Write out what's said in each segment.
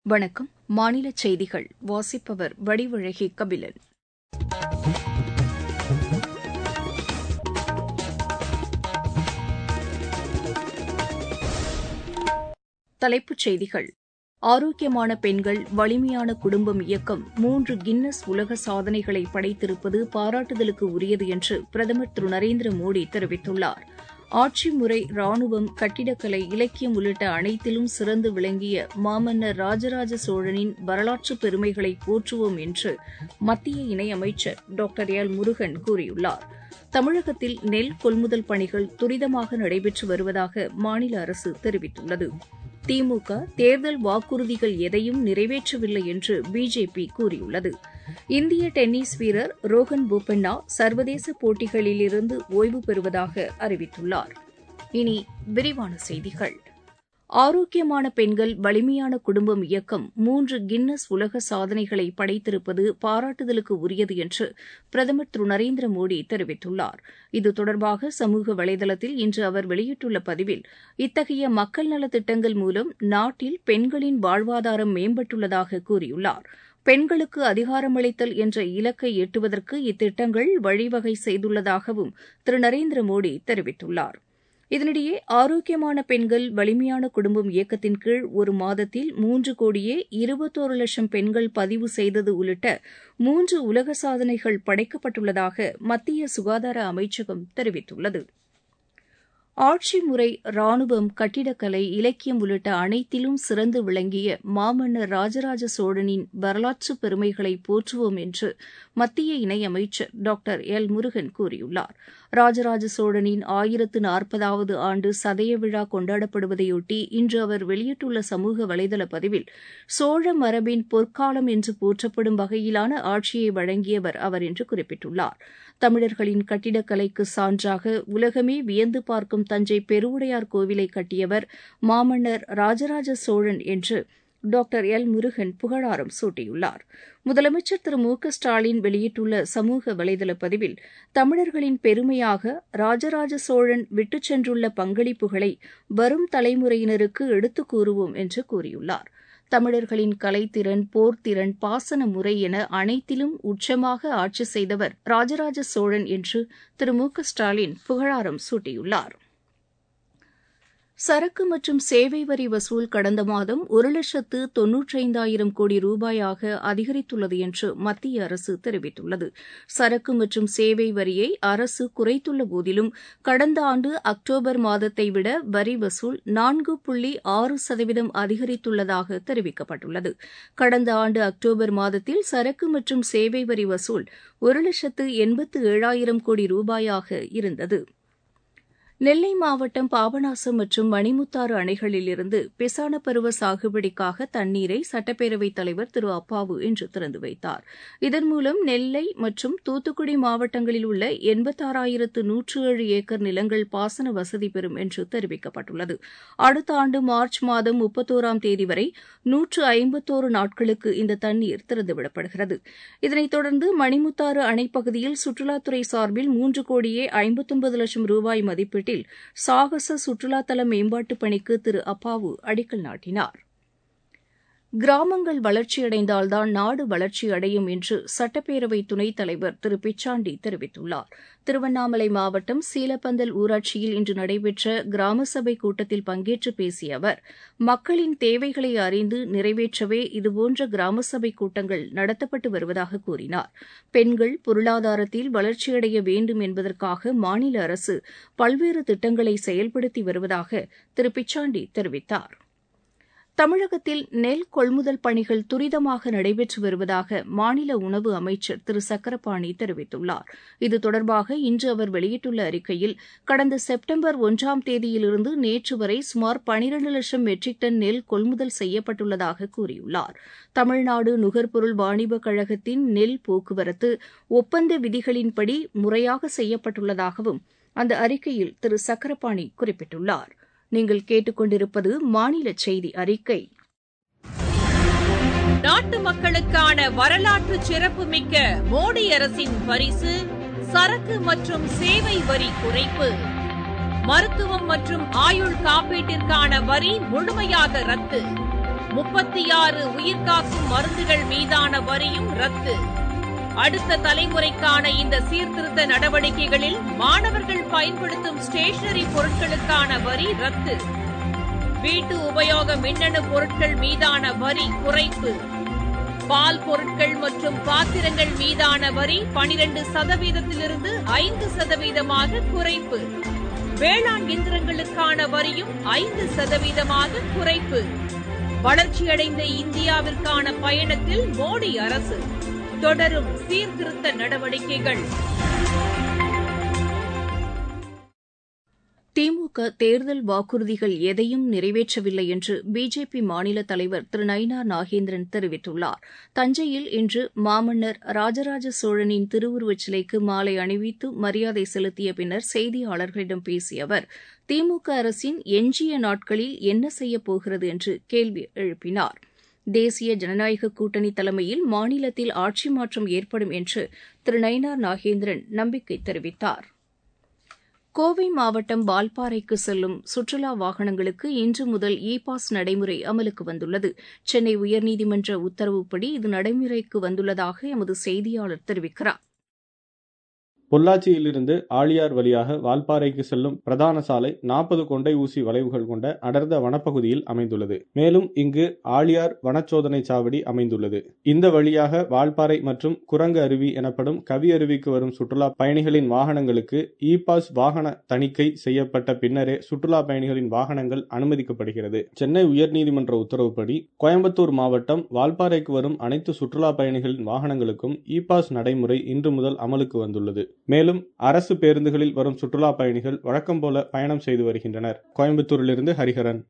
வணக்கம் மாநில செய்திகள் வாசிப்பவர் வடிவழகி கபிலன் தலைப்புச் செய்திகள் ஆரோக்கியமான பெண்கள் வலிமையான குடும்பம் இயக்கம் மூன்று கின்னஸ் உலக சாதனைகளை படைத்திருப்பது பாராட்டுதலுக்கு உரியது என்று பிரதமர் திரு நரேந்திர மோடி தெரிவித்துள்ளார் ஆட்சி முறை ராணுவம் கட்டிடக்கலை இலக்கியம் உள்ளிட்ட அனைத்திலும் சிறந்து விளங்கிய மாமன்னர் ராஜராஜ சோழனின் வரலாற்று பெருமைகளை போற்றுவோம் என்று மத்திய இணையமைச்சர் டாக்டர் எல் முருகன் கூறியுள்ளார் தமிழகத்தில் நெல் கொள்முதல் பணிகள் துரிதமாக நடைபெற்று வருவதாக மாநில அரசு தெரிவித்துள்ளது திமுக தேர்தல் வாக்குறுதிகள் எதையும் நிறைவேற்றவில்லை என்று பிஜேபி கூறியுள்ளது இந்திய டென்னிஸ் வீரர் ரோஹன் போபண்ணா சர்வதேச போட்டிகளிலிருந்து ஓய்வு பெறுவதாக அறிவித்துள்ளார் இனி விரிவான செய்திகள் ஆரோக்கியமான பெண்கள் வலிமையான குடும்பம் இயக்கம் மூன்று கின்னஸ் உலக சாதனைகளை படைத்திருப்பது பாராட்டுதலுக்கு உரியது என்று பிரதமர் திரு நரேந்திர மோடி தெரிவித்துள்ளார் இது தொடர்பாக சமூக வலைதளத்தில் இன்று அவர் வெளியிட்டுள்ள பதிவில் இத்தகைய மக்கள் நலத் திட்டங்கள் மூலம் நாட்டில் பெண்களின் வாழ்வாதாரம் மேம்பட்டுள்ளதாக கூறியுள்ளார் பெண்களுக்கு அதிகாரமளித்தல் என்ற இலக்கை எட்டுவதற்கு இத்திட்டங்கள் வழிவகை செய்துள்ளதாகவும் திரு நரேந்திர மோடி தெரிவித்துள்ளார் இதனிடையே ஆரோக்கியமான பெண்கள் வலிமையான குடும்பம் இயக்கத்தின் கீழ் ஒரு மாதத்தில் மூன்று கோடியே இருபத்தோரு லட்சம் பெண்கள் பதிவு செய்தது உள்ளிட்ட மூன்று உலக சாதனைகள் படைக்கப்பட்டுள்ளதாக மத்திய சுகாதார அமைச்சகம் தெரிவித்துள்ளது ஆட்சி முறை ராணுவம் கட்டிடக்கலை இலக்கியம் உள்ளிட்ட அனைத்திலும் சிறந்து விளங்கிய மாமன்னர் ராஜராஜ சோழனின் வரலாற்று பெருமைகளை போற்றுவோம் என்று மத்திய இணையமைச்சர் டாக்டர் எல் முருகன் கூறியுள்ளார் ராஜராஜ சோழனின் ஆயிரத்து நாற்பதாவது ஆண்டு சதய விழா கொண்டாடப்படுவதையொட்டி இன்று அவர் வெளியிட்டுள்ள சமூக வலைதள பதிவில் சோழ மரபின் பொற்காலம் என்று போற்றப்படும் வகையிலான ஆட்சியை வழங்கியவர் அவர் என்று குறிப்பிட்டுள்ளார் தமிழர்களின் கட்டிடக்கலைக்கு சான்றாக உலகமே வியந்து பார்க்கும் தஞ்சை பெருவுடையார் கோவிலை கட்டியவர் மாமன்னர் ராஜராஜ சோழன் என்று டாக்டர் எல் முருகன் புகழாரம் சூட்டியுள்ளார் முதலமைச்சர் திரு மு க ஸ்டாலின் வெளியிட்டுள்ள சமூக வலைதள பதிவில் தமிழர்களின் பெருமையாக ராஜராஜ சோழன் விட்டுச் சென்றுள்ள பங்களிப்புகளை வரும் தலைமுறையினருக்கு எடுத்துக் கூறுவோம் என்று கூறியுள்ளார் தமிழர்களின் கலைத்திறன் போர்த்திறன் பாசன முறை என அனைத்திலும் உச்சமாக ஆட்சி செய்தவர் ராஜராஜ சோழன் என்று திரு மு க ஸ்டாலின் புகழாரம் சூட்டியுள்ளார் சரக்கு மற்றும் சேவை வரி வசூல் கடந்த மாதம் ஒரு லட்சத்து தொன்னூற்றைந்தாயிரம் கோடி ரூபாயாக அதிகரித்துள்ளது என்று மத்திய அரசு தெரிவித்துள்ளது சரக்கு மற்றும் சேவை வரியை அரசு குறைத்துள்ள போதிலும் கடந்த ஆண்டு அக்டோபர் மாதத்தை விட வரி வசூல் நான்கு புள்ளி ஆறு சதவீதம் அதிகரித்துள்ளதாக தெரிவிக்கப்பட்டுள்ளது கடந்த ஆண்டு அக்டோபர் மாதத்தில் சரக்கு மற்றும் சேவை வரி வசூல் ஒரு லட்சத்து எண்பத்து ஏழாயிரம் கோடி ரூபாயாக இருந்தது நெல்லை மாவட்டம் பாபநாசம் மற்றும் மணிமுத்தாறு அணைகளிலிருந்து பிசான பருவ சாகுபடிக்காக தண்ணீரை சட்டப்பேரவைத் தலைவர் திரு அப்பாவு இன்று திறந்து வைத்தார் இதன் மூலம் நெல்லை மற்றும் தூத்துக்குடி மாவட்டங்களில் உள்ள எண்பத்தாறாயிரத்து நூற்று ஏழு ஏக்கர் நிலங்கள் பாசன வசதி பெறும் என்று தெரிவிக்கப்பட்டுள்ளது அடுத்த ஆண்டு மார்ச் மாதம் முப்பத்தோராம் தேதி வரை நூற்று ஐம்பத்தோரு நாட்களுக்கு இந்த தண்ணீர் திறந்துவிடப்படுகிறது இதனைத் தொடர்ந்து மணிமுத்தாறு அணைப்பகுதியில் சுற்றுலாத்துறை சார்பில் மூன்று கோடியே ஐம்பத்தொன்பது லட்சம் ரூபாய் மதிப்பீட்டில் மாவட்டத்தில் சாகச சுற்றுலாத்தல மேம்பாட்டுப் பணிக்கு திரு அப்பாவு அடிக்கல் நாட்டினார் கிராமங்கள் வளர்ச்சியடைந்தால்தான் நாடு வளர்ச்சியடையும் என்று சட்டப்பேரவை துணைத் தலைவர் திரு பிச்சாண்டி தெரிவித்துள்ளார் திருவண்ணாமலை மாவட்டம் சீலப்பந்தல் ஊராட்சியில் இன்று நடைபெற்ற கிராம சபை கூட்டத்தில் பங்கேற்று பேசிய அவர் மக்களின் தேவைகளை அறிந்து நிறைவேற்றவே இதுபோன்ற கிராம சபை கூட்டங்கள் நடத்தப்பட்டு வருவதாக கூறினார் பெண்கள் பொருளாதாரத்தில் வளர்ச்சியடைய வேண்டும் என்பதற்காக மாநில அரசு பல்வேறு திட்டங்களை செயல்படுத்தி வருவதாக திரு பிச்சாண்டி தெரிவித்தார் தமிழகத்தில் நெல் கொள்முதல் பணிகள் துரிதமாக நடைபெற்று வருவதாக மாநில உணவு அமைச்சர் திரு சக்கரபாணி தெரிவித்துள்ளார் இது தொடர்பாக இன்று அவர் வெளியிட்டுள்ள அறிக்கையில் கடந்த செப்டம்பர் ஒன்றாம் தேதியிலிருந்து நேற்று வரை சுமார் பனிரண்டு லட்சம் மெட்ரிக் டன் நெல் கொள்முதல் செய்யப்பட்டுள்ளதாக கூறியுள்ளார் தமிழ்நாடு நுகர்பொருள் வாணிபக் கழகத்தின் நெல் போக்குவரத்து ஒப்பந்த விதிகளின்படி முறையாக செய்யப்பட்டுள்ளதாகவும் அந்த அறிக்கையில் திரு சக்கரபாணி குறிப்பிட்டுள்ளார் நீங்கள் கேட்டுக்கொண்டிருப்பது மாநில செய்தி அறிக்கை நாட்டு மக்களுக்கான வரலாற்று சிறப்புமிக்க மோடி அரசின் பரிசு சரக்கு மற்றும் சேவை வரி குறைப்பு மருத்துவம் மற்றும் ஆயுள் காப்பீட்டிற்கான வரி முழுமையாக ரத்து முப்பத்தி ஆறு உயிர்காக்கும் மருந்துகள் மீதான வரியும் ரத்து அடுத்த தலைமுறைக்கான இந்த சீர்திருத்த நடவடிக்கைகளில் மாணவர்கள் பயன்படுத்தும் ஸ்டேஷனரி பொருட்களுக்கான வரி ரத்து வீட்டு உபயோக மின்னணு பொருட்கள் மீதான வரி குறைப்பு பால் பொருட்கள் மற்றும் பாத்திரங்கள் மீதான வரி பனிரெண்டு சதவீதத்திலிருந்து ஐந்து சதவீதமாக குறைப்பு வேளாண் இயந்திரங்களுக்கான வரியும் ஐந்து சதவீதமாக குறைப்பு வளர்ச்சியடைந்த இந்தியாவிற்கான பயணத்தில் மோடி அரசு தொடரும் சீர்திருத்த நடவடிக்கைகள் திமுக தேர்தல் வாக்குறுதிகள் எதையும் நிறைவேற்றவில்லை என்று பிஜேபி மாநில தலைவர் திரு நயினார் நாகேந்திரன் தெரிவித்துள்ளார் தஞ்சையில் இன்று மாமன்னர் ராஜராஜ சோழனின் திருவுருவச் சிலைக்கு மாலை அணிவித்து மரியாதை செலுத்திய பின்னர் செய்தியாளர்களிடம் பேசிய அவர் திமுக அரசின் எஞ்சிய நாட்களில் என்ன செய்யப் போகிறது என்று கேள்வி எழுப்பினார் தேசிய ஜனநாயக கூட்டணி தலைமையில் மாநிலத்தில் ஆட்சி மாற்றம் ஏற்படும் என்று திரு நயினார் நாகேந்திரன் நம்பிக்கை தெரிவித்தார் கோவை மாவட்டம் வால்பாறைக்கு செல்லும் சுற்றுலா வாகனங்களுக்கு இன்று முதல் இ பாஸ் நடைமுறை அமலுக்கு வந்துள்ளது சென்னை உயர்நீதிமன்ற உத்தரவுப்படி இது நடைமுறைக்கு வந்துள்ளதாக எமது செய்தியாளர் தெரிவிக்கிறார் பொள்ளாச்சியிலிருந்து ஆழியார் வழியாக வால்பாறைக்கு செல்லும் பிரதான சாலை நாற்பது கொண்டை ஊசி வளைவுகள் கொண்ட அடர்ந்த வனப்பகுதியில் அமைந்துள்ளது மேலும் இங்கு ஆழியார் வனச்சோதனை சாவடி அமைந்துள்ளது இந்த வழியாக வால்பாறை மற்றும் குரங்கு அருவி எனப்படும் கவி அருவிக்கு வரும் சுற்றுலா பயணிகளின் வாகனங்களுக்கு இ பாஸ் வாகன தணிக்கை செய்யப்பட்ட பின்னரே சுற்றுலா பயணிகளின் வாகனங்கள் அனுமதிக்கப்படுகிறது சென்னை உயர்நீதிமன்ற உத்தரவுப்படி கோயம்புத்தூர் மாவட்டம் வால்பாறைக்கு வரும் அனைத்து சுற்றுலா பயணிகளின் வாகனங்களுக்கும் இ பாஸ் நடைமுறை இன்று முதல் அமலுக்கு வந்துள்ளது மேலும் அரசு பேருந்துகளில் வரும் சுற்றுலா பயணிகள் வழக்கம் போல பயணம் செய்து வருகின்றனர் கோயம்புத்தூரிலிருந்து ஹரிஹரன்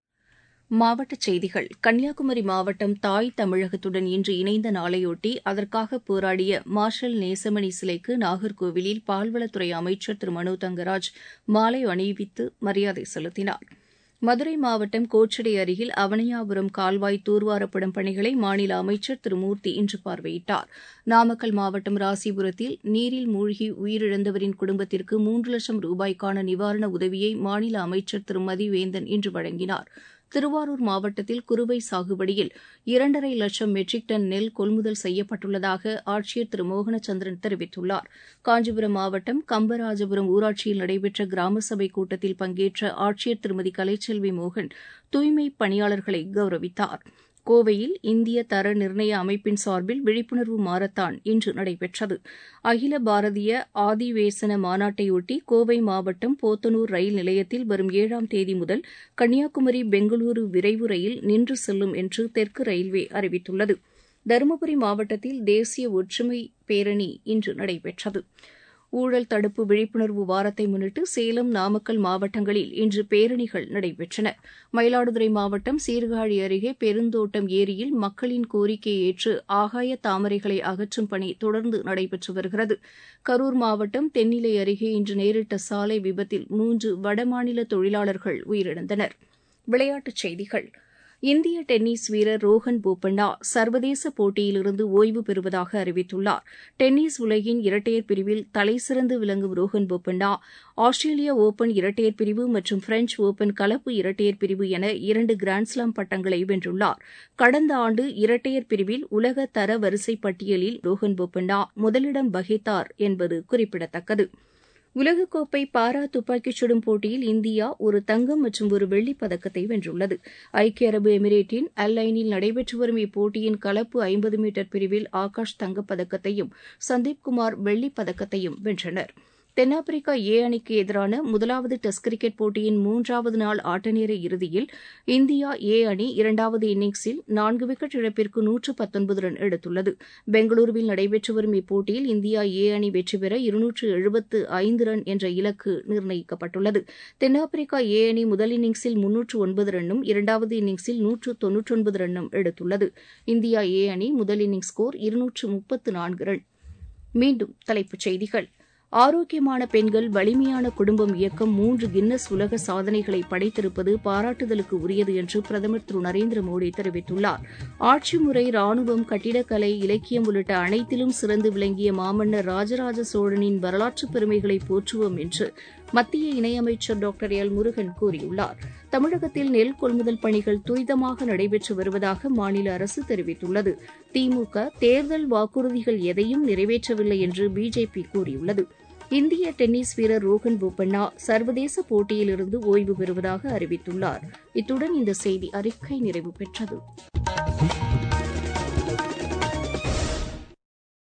மாவட்டச் செய்திகள் கன்னியாகுமரி மாவட்டம் தாய் தமிழகத்துடன் இன்று இணைந்த நாளையொட்டி அதற்காக போராடிய மார்ஷல் நேசமணி சிலைக்கு நாகர்கோவிலில் பால்வளத்துறை அமைச்சர் திரு மனோ தங்கராஜ் மாலை அணிவித்து மரியாதை செலுத்தினார் மதுரை மாவட்டம் கோச்சடை அருகில் அவனியாபுரம் கால்வாய் தூர்வாரப்படும் பணிகளை மாநில அமைச்சர் திரு மூர்த்தி இன்று பார்வையிட்டார் நாமக்கல் மாவட்டம் ராசிபுரத்தில் நீரில் மூழ்கி உயிரிழந்தவரின் குடும்பத்திற்கு மூன்று லட்சம் ரூபாய்க்கான நிவாரண உதவியை மாநில அமைச்சர் திரு மதிவேந்தன் இன்று வழங்கினார் திருவாரூர் மாவட்டத்தில் குறுவை சாகுபடியில் இரண்டரை லட்சம் மெட்ரிக் டன் நெல் கொள்முதல் செய்யப்பட்டுள்ளதாக ஆட்சியர் திரு மோகனச்சந்திரன் தெரிவித்துள்ளார் காஞ்சிபுரம் மாவட்டம் கம்பராஜபுரம் ஊராட்சியில் நடைபெற்ற கிராம சபை கூட்டத்தில் பங்கேற்ற ஆட்சியர் திருமதி கலைச்செல்வி மோகன் தூய்மை பணியாளர்களை கௌரவித்தார் கோவையில் இந்திய தர நிர்ணய அமைப்பின் சார்பில் விழிப்புணர்வு மாரத்தான் இன்று நடைபெற்றது அகில பாரதிய ஆதிவேசன மாநாட்டையொட்டி கோவை மாவட்டம் போத்தனூர் ரயில் நிலையத்தில் வரும் ஏழாம் தேதி முதல் கன்னியாகுமரி பெங்களூரு விரைவு ரயில் நின்று செல்லும் என்று தெற்கு ரயில்வே அறிவித்துள்ளது தருமபுரி மாவட்டத்தில் தேசிய ஒற்றுமை பேரணி இன்று நடைபெற்றது ஊழல் தடுப்பு விழிப்புணர்வு வாரத்தை முன்னிட்டு சேலம் நாமக்கல் மாவட்டங்களில் இன்று பேரணிகள் நடைபெற்றன மயிலாடுதுறை மாவட்டம் சீர்காழி அருகே பெருந்தோட்டம் ஏரியில் மக்களின் கோரிக்கையை ஏற்று ஆகாய தாமரைகளை அகற்றும் பணி தொடர்ந்து நடைபெற்று வருகிறது கரூர் மாவட்டம் தென்னிலை அருகே இன்று நேரிட்ட சாலை விபத்தில் மூன்று வடமாநில தொழிலாளர்கள் உயிரிழந்தனர் விளையாட்டுச் செய்திகள் இந்திய டென்னிஸ் வீரர் ரோஹன் போபண்ணா சர்வதேச போட்டியிலிருந்து ஓய்வு பெறுவதாக அறிவித்துள்ளார் டென்னிஸ் உலகின் இரட்டையர் பிரிவில் தலைசிறந்து விளங்கும் ரோஹன் போபண்ணா ஆஸ்திரேலிய ஓபன் இரட்டையர் பிரிவு மற்றும் பிரெஞ்ச் ஓபன் கலப்பு இரட்டையர் பிரிவு என இரண்டு கிராண்ட்ஸ்லாம் பட்டங்களை வென்றுள்ளார் கடந்த ஆண்டு இரட்டையர் பிரிவில் உலக தர வரிசை பட்டியலில் ரோஹன் போபண்ணா முதலிடம் வகித்தார் என்பது குறிப்பிடத்தக்கது உலகக்கோப்பை பாரா துப்பாக்கிச் சுடும் போட்டியில் இந்தியா ஒரு தங்கம் மற்றும் ஒரு வெள்ளிப் பதக்கத்தை வென்றுள்ளது ஐக்கிய அரபு எமிரேட்டின் அல்லைனில் நடைபெற்று வரும் இப்போட்டியின் கலப்பு ஐம்பது மீட்டர் பிரிவில் ஆகாஷ் தங்கப்பதக்கத்தையும் சந்தீப் குமார் வெள்ளிப் பதக்கத்தையும் வென்றனர் தென்னாப்பிரிக்கா ஏ அணிக்கு எதிரான முதலாவது டெஸ்ட் கிரிக்கெட் போட்டியின் மூன்றாவது நாள் ஆட்டநேர இறுதியில் இந்தியா ஏ அணி இரண்டாவது இன்னிங்ஸில் நான்கு விக்கெட் இழப்பிற்கு நூற்று பத்தொன்பது ரன் எடுத்துள்ளது பெங்களூருவில் நடைபெற்று வரும் இப்போட்டியில் இந்தியா ஏ அணி வெற்றி பெற இருநூற்று எழுபத்து ஐந்து ரன் என்ற இலக்கு நிர்ணயிக்கப்பட்டுள்ளது தென்னாப்பிரிக்கா ஏ அணி முதல் இன்னிங்ஸில் முன்னூற்று ஒன்பது ரன்னும் இரண்டாவது இன்னிங்ஸில் நூற்று தொன்னூற்றொன்பது ரன்னும் எடுத்துள்ளது இந்தியா ஏ அணி முதல் இன்னிங்ஸ் ஸ்கோர் இருநூற்று முப்பத்து நான்கு ரன் மீண்டும் தலைப்புச் செய்திகள் ஆரோக்கியமான பெண்கள் வலிமையான குடும்பம் இயக்கம் மூன்று கின்னஸ் உலக சாதனைகளை படைத்திருப்பது பாராட்டுதலுக்கு உரியது என்று பிரதமர் திரு நரேந்திர மோடி தெரிவித்துள்ளார் ஆட்சி முறை ராணுவம் கட்டிடக்கலை இலக்கியம் உள்ளிட்ட அனைத்திலும் சிறந்து விளங்கிய மாமன்னர் ராஜராஜ சோழனின் வரலாற்று பெருமைகளை போற்றுவோம் என்று மத்திய இணையமைச்சர் டாக்டர் எல் முருகன் கூறியுள்ளார் தமிழகத்தில் நெல் கொள்முதல் பணிகள் துரிதமாக நடைபெற்று வருவதாக மாநில அரசு தெரிவித்துள்ளது திமுக தேர்தல் வாக்குறுதிகள் எதையும் நிறைவேற்றவில்லை என்று பிஜேபி கூறியுள்ளது இந்திய டென்னிஸ் வீரர் ரோஹன் போபண்ணா சர்வதேச போட்டியிலிருந்து ஓய்வு பெறுவதாக அறிவித்துள்ளார் இத்துடன் இந்த செய்தி அறிக்கை நிறைவு பெற்றது